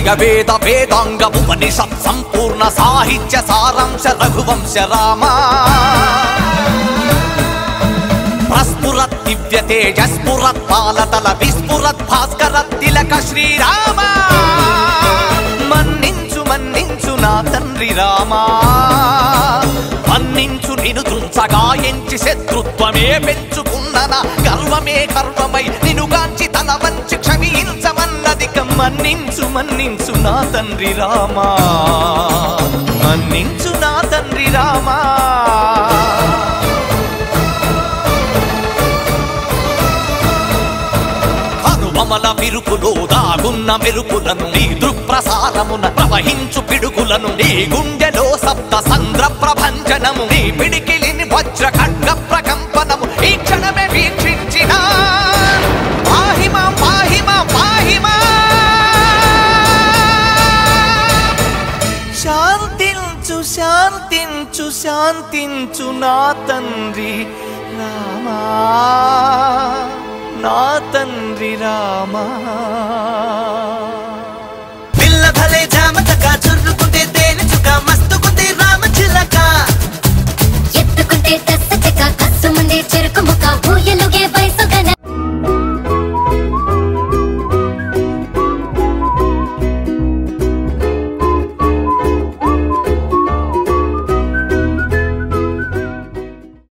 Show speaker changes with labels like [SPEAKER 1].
[SPEAKER 1] త్రయ వేద వేదాంగ ఉపనిషత్ సంపూర్ణ సాహిత్య సారాంశ రఘువంశ రామ ప్రస్ఫురత్ దివ్య తేజస్ఫురత్ పాలతల విస్ఫురత్ భాస్కర తిలక శ్రీరామ మన్నించు మన్నించు నా తండ్రి రామా మన్నించు నిను తుంచగా ఎంచి శత్రుత్వమే పెంచుకున్న నా గర్వమే గర్వమై నిను గాంచి తల వంచి క్షమించమన్నది మన్నించు మన్నించు నా తండ్రి రామా మన్నించు నా తండ్రి రామా కనుమల విరుపులో దాగున్న మెరుపులను నీ దృక్ప్రసారమున ప్రవహించు పిడుగులను నీ గుండెలో సప్త సంద్ర ప్రభంజనము నీ పిడికిలిని వజ్ర ఖడ్గ ప్రకంపనము ఈ క్షణమే వీక్షించిన పాహిమ పాహిమ పాహిమ శాంతించు శాంతించు శాంతించు నా తండ్రి రామా నా తండ్రి రామా
[SPEAKER 2] పిల్ల భలే జామతక చుర్రుకుంటే తేనె చుక్క మస్తుకుంది రామ చిలక
[SPEAKER 3] ఎత్తుకుంటే దశ